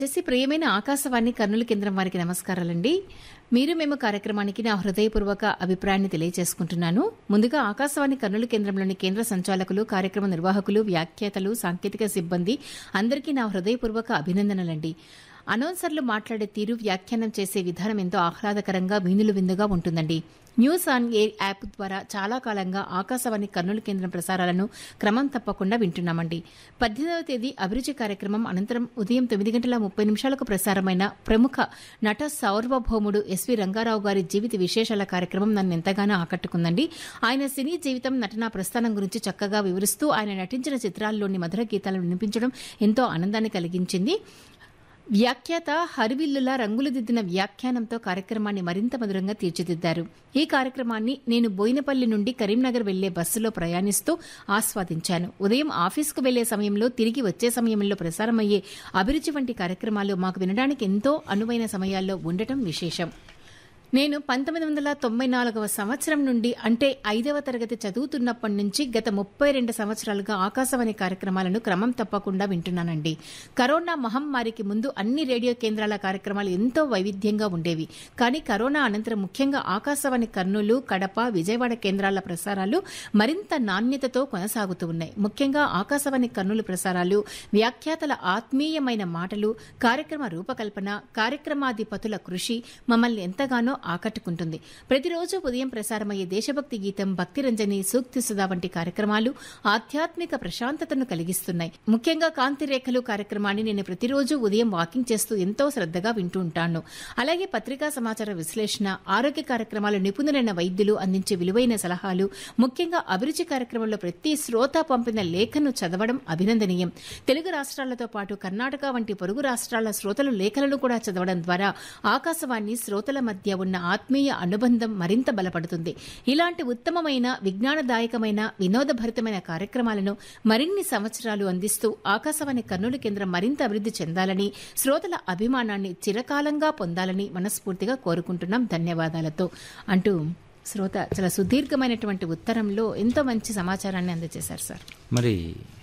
చేసి ప్రియమైన ఆకాశవాణి కర్నూలు కేంద్రం వారికి నమస్కారాలండి మీరు మేము కార్యక్రమానికి నా హృదయపూర్వక అభిప్రాయాన్ని తెలియజేసుకుంటున్నాను ముందుగా ఆకాశవాణి కర్నూలు కేంద్రంలోని కేంద్ర సంచాలకులు కార్యక్రమ నిర్వాహకులు వ్యాఖ్యాతలు సాంకేతిక సిబ్బంది అందరికీ నా హృదయపూర్వక అభినందనలండి అనౌన్సర్లు మాట్లాడే తీరు వ్యాఖ్యానం చేసే విధానం ఎంతో ఆహ్లాదకరంగా వీణులు విందుగా ఉంటుందండి న్యూస్ ఆన్ ఎయిర్ యాప్ ద్వారా చాలా కాలంగా ఆకాశవాణి కర్నూలు కేంద్రం ప్రసారాలను క్రమం తప్పకుండా వింటున్నామండి పద్దెనిమిదవ తేదీ అభిరుచి కార్యక్రమం అనంతరం ఉదయం తొమ్మిది గంటల ముప్పై నిమిషాలకు ప్రసారమైన ప్రముఖ నట సార్వభౌముడు ఎస్వి రంగారావు గారి జీవిత విశేషాల కార్యక్రమం నన్ను ఎంతగానో ఆకట్టుకుందండి ఆయన సినీ జీవితం నటనా ప్రస్థానం గురించి చక్కగా వివరిస్తూ ఆయన నటించిన చిత్రాల్లోని మధుర గీతాలను వినిపించడం ఎంతో ఆనందాన్ని కలిగించింది వ్యాఖ్యాత హరివిల్లులా రంగులు దిద్దిన వ్యాఖ్యానంతో కార్యక్రమాన్ని మరింత మధురంగా తీర్చిదిద్దారు ఈ కార్యక్రమాన్ని నేను బోయినపల్లి నుండి కరీంనగర్ వెళ్లే బస్సులో ప్రయాణిస్తూ ఆస్వాదించాను ఉదయం ఆఫీసుకు వెళ్లే సమయంలో తిరిగి వచ్చే సమయంలో ప్రసారమయ్యే అభిరుచి వంటి కార్యక్రమాలు మాకు వినడానికి ఎంతో అనువైన సమయాల్లో ఉండటం విశేషం నేను పంతొమ్మిది వందల తొంభై నాలుగవ సంవత్సరం నుండి అంటే ఐదవ తరగతి చదువుతున్నప్పటి నుంచి గత ముప్పై రెండు సంవత్సరాలుగా ఆకాశవాణి కార్యక్రమాలను క్రమం తప్పకుండా వింటున్నానండి కరోనా మహమ్మారికి ముందు అన్ని రేడియో కేంద్రాల కార్యక్రమాలు ఎంతో వైవిధ్యంగా ఉండేవి కానీ కరోనా అనంతరం ముఖ్యంగా ఆకాశవాణి కర్నూలు కడప విజయవాడ కేంద్రాల ప్రసారాలు మరింత నాణ్యతతో కొనసాగుతూ ఉన్నాయి ముఖ్యంగా ఆకాశవాణి కర్నూలు ప్రసారాలు వ్యాఖ్యాతల ఆత్మీయమైన మాటలు కార్యక్రమ రూపకల్పన కార్యక్రమాధిపతుల కృషి మమ్మల్ని ఎంతగానో ఆకట్టుకుంటుంది ప్రతిరోజు ఉదయం ప్రసారమయ్యే దేశభక్తి గీతం భక్తిరంజని సూక్తి సుధా వంటి కార్యక్రమాలు ఆధ్యాత్మిక ప్రశాంతతను కలిగిస్తున్నాయి ముఖ్యంగా కాంతి రేఖలు కార్యక్రమాన్ని నేను ప్రతిరోజు ఉదయం వాకింగ్ చేస్తూ ఎంతో శ్రద్దగా వింటూ ఉంటాను అలాగే పత్రికా సమాచార విశ్లేషణ ఆరోగ్య కార్యక్రమాలు నిపుణులైన వైద్యులు అందించే విలువైన సలహాలు ముఖ్యంగా అభిరుచి కార్యక్రమంలో ప్రతి శ్రోత పంపిన లేఖను చదవడం అభినందనీయం తెలుగు రాష్ట్రాలతో పాటు కర్ణాటక వంటి పొరుగు రాష్ట్రాల శ్రోతలు లేఖలను కూడా చదవడం ద్వారా ఆకాశవాణి శ్రోతల మధ్య ఉన్న ఆత్మీయ అనుబంధం మరింత బలపడుతుంది ఇలాంటి ఉత్తమమైన విజ్ఞానదాయకమైన వినోదభరితమైన కార్యక్రమాలను మరిన్ని సంవత్సరాలు అందిస్తూ ఆకాశవాణి కర్నూలు కేంద్రం మరింత అభివృద్ది చెందాలని శ్రోతల అభిమానాన్ని చిరకాలంగా పొందాలని మనస్ఫూర్తిగా కోరుకుంటున్నాం ధన్యవాదాలతో అంటూ శ్రోత చాలా సుదీర్ఘమైనటువంటి ఉత్తరంలో ఎంతో మంచి సమాచారాన్ని అందజేశారు సార్ మరి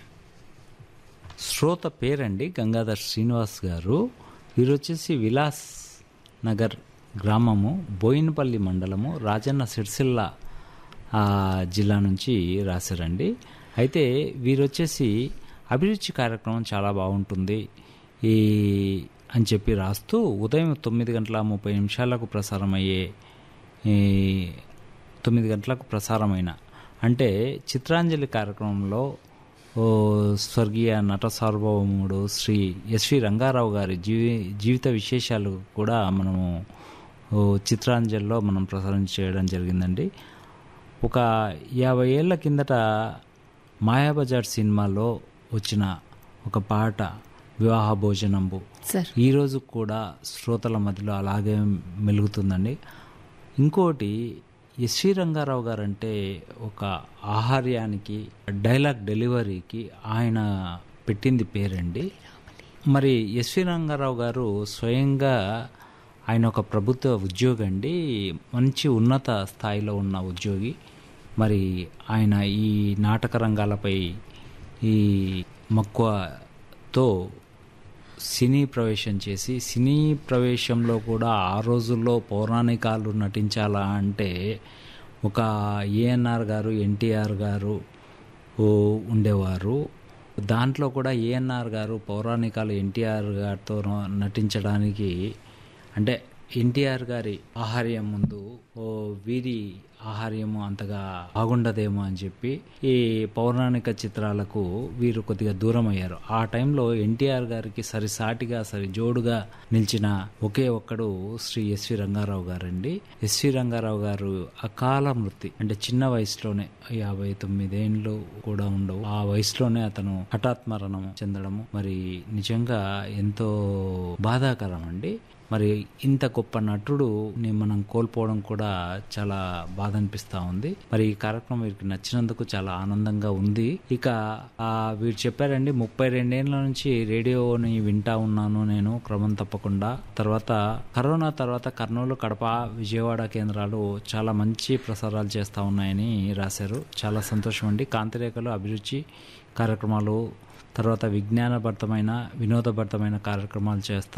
శ్రోత పేరండి గంగాధర్ శ్రీనివాస్ గారు వీరు వచ్చేసి విలాస్ నగర్ గ్రామము బోయినపల్లి మండలము రాజన్న సిరిసిల్ల ఆ, జిల్లా నుంచి రాశారండి అయితే వీరు వచ్చేసి అభిరుచి కార్యక్రమం చాలా బాగుంటుంది ఈ అని చెప్పి రాస్తూ ఉదయం తొమ్మిది గంటల ముప్పై నిమిషాలకు ప్రసారమయ్యే ఈ తొమ్మిది గంటలకు ప్రసారమైన అంటే చిత్రాంజలి కార్యక్రమంలో ఓ స్వర్గీయ నట సార్వభౌముడు శ్రీ ఎస్వి రంగారావు గారి జీవి జీవిత విశేషాలు కూడా మనము ఓ చిత్రాంజలిలో మనం ప్రసారం చేయడం జరిగిందండి ఒక యాభై ఏళ్ల కిందట మాయాబజార్ సినిమాలో వచ్చిన ఒక పాట వివాహ భోజనంబు సార్ ఈరోజు కూడా శ్రోతల మధ్యలో అలాగే మెలుగుతుందండి ఇంకోటి ఎస్వి రంగారావు గారు అంటే ఒక ఆహార్యానికి డైలాగ్ డెలివరీకి ఆయన పెట్టింది పేరండి మరి ఎస్వి రంగారావు గారు స్వయంగా ఆయన ఒక ప్రభుత్వ ఉద్యోగి అండి మంచి ఉన్నత స్థాయిలో ఉన్న ఉద్యోగి మరి ఆయన ఈ నాటక రంగాలపై ఈ మక్కువతో సినీ ప్రవేశం చేసి సినీ ప్రవేశంలో కూడా ఆ రోజుల్లో పౌరాణికాలు నటించాలా అంటే ఒక ఏఎన్ఆర్ గారు ఎన్టీఆర్ గారు ఓ ఉండేవారు దాంట్లో కూడా ఏఎన్ఆర్ గారు పౌరాణికాలు ఎన్టీఆర్ గారితో నటించడానికి అంటే ఎన్టీఆర్ గారి ఆహార్యం ముందు ఓ వీరి ఆహార్యము అంతగా బాగుండదేమో అని చెప్పి ఈ పౌరాణిక చిత్రాలకు వీరు కొద్దిగా దూరం అయ్యారు ఆ టైంలో ఎన్టీఆర్ గారికి సరిసాటిగా సరి జోడుగా నిలిచిన ఒకే ఒక్కడు శ్రీ ఎస్వి రంగారావు గారండి ఎస్వి రంగారావు గారు అకాల మృతి అంటే చిన్న వయసులోనే యాభై తొమ్మిదేండ్లు కూడా ఉండవు ఆ వయసులోనే అతను హఠాత్ మరణం చెందడము మరి నిజంగా ఎంతో బాధాకరం అండి మరి ఇంత గొప్ప నటుడు ని మనం కోల్పోవడం కూడా చాలా బాధ అనిపిస్తా ఉంది మరి ఈ కార్యక్రమం వీరికి నచ్చినందుకు చాలా ఆనందంగా ఉంది ఇక ఆ, వీరు చెప్పారండి ముప్పై రెండేళ్ల నుంచి రేడియోని వింటా ఉన్నాను నేను క్రమం తప్పకుండా తర్వాత కరోనా తర్వాత కర్నూలు కడప విజయవాడ కేంద్రాలు చాలా మంచి ప్రసారాలు చేస్తా ఉన్నాయని రాశారు చాలా సంతోషం అండి కాంతిరేఖలు అభిరుచి కార్యక్రమాలు తర్వాత విజ్ఞానభరితమైన వినోదభరితమైన కార్యక్రమాలు చేస్తూ